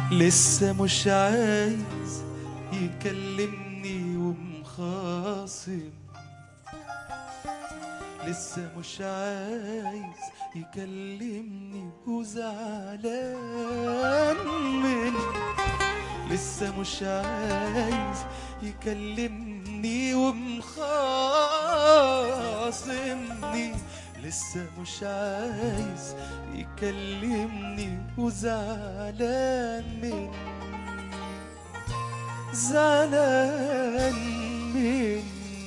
لسه مش عايز يكلمني ومخاصم لسه مش عايز يكلمني وزعلان مني لسه مش عايز يكلمني ومخاصمني لسه مش عايز يكلمني وزعلان مني زعلان مني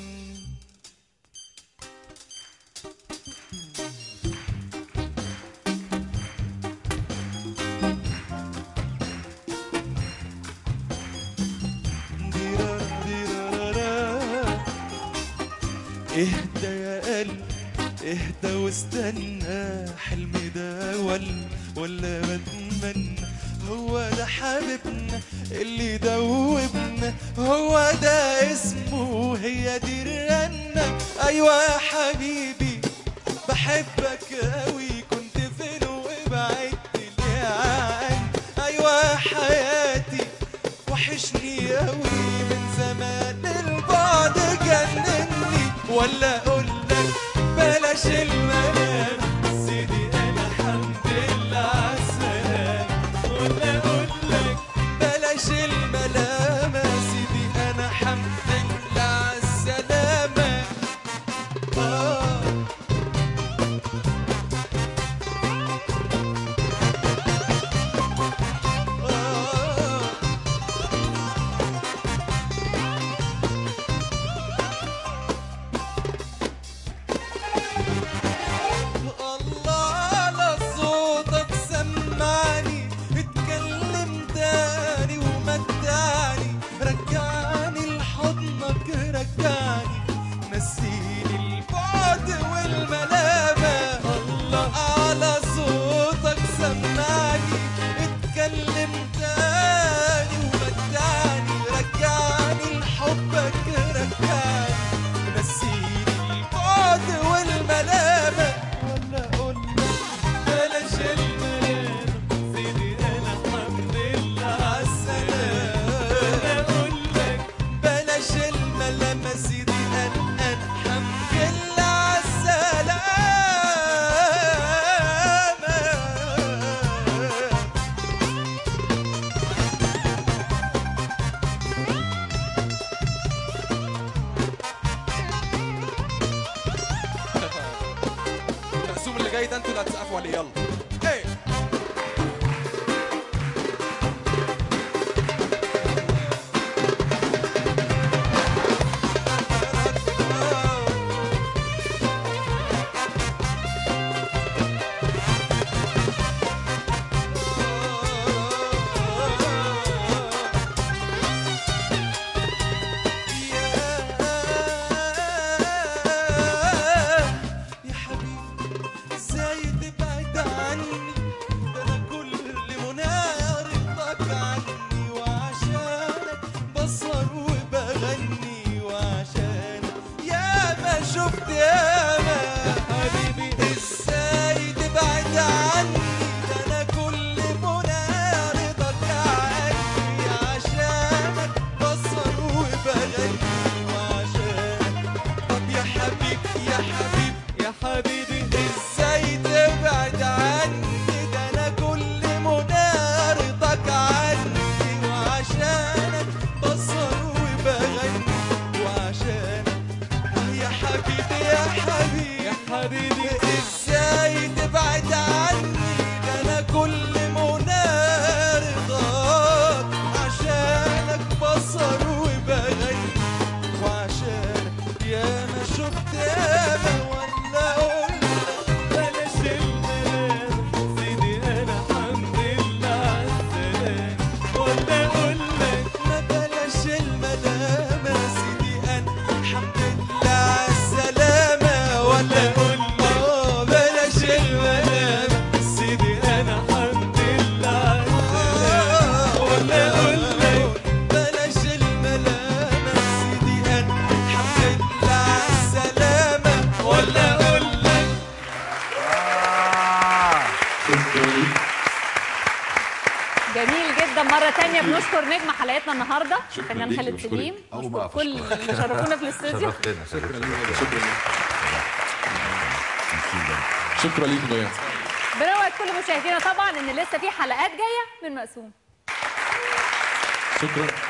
ديرارا اهدى يا قلب اهدى واستنى حلمي ده ولا ولا بتمنى هو ده حبيبنا اللي دوبنا هو ده اسمه هي دي الرنة ايوه يا حبيبي بحبك قوي كنت فين وبعدت ليه عني ايوه يا حياتي وحشني قوي من زمان البعد جنني ولا اقول لك بلاش المنام سيدي انا الحمد لله عالسلامة ولا اقول لك بلاش الملامة سيدي انا الحمد لله عالسلامة آه آه الله على صوتك سمعني اتكلم تاني ومتعني رجعني لحضنك رجعني نسيني البعد والملامة الله على صوتك سمعني اتكلم تاني ومتعني رجعني لحبك رجعني نسيني البعد والملامة ولا اقول لك بلاش الملامة سيدي انا الحمد لله عالسلامة ولا اقول لك بلاش الملامة سيدي انا انا الحمد لله عالسلامة المقسوم اللي جاي ده انتوا اللي هتسقفوا عليه يلا ايه يا حبيبي ازاي تبعد جميل جدا مرة تانية بنشكر نجم حلقتنا النهاردة شكراً فنان ليكي خالد وشكراً. سليم أول نشكر ما أعرف كل أشكرك. اللي شرفونا في الاستوديو شرفتنا شكرا ليك شكرا ليك شكرا ليك بجد بنوعد كل مشاهدينا طبعا ان لسه في حلقات جاية من مقسوم شكرا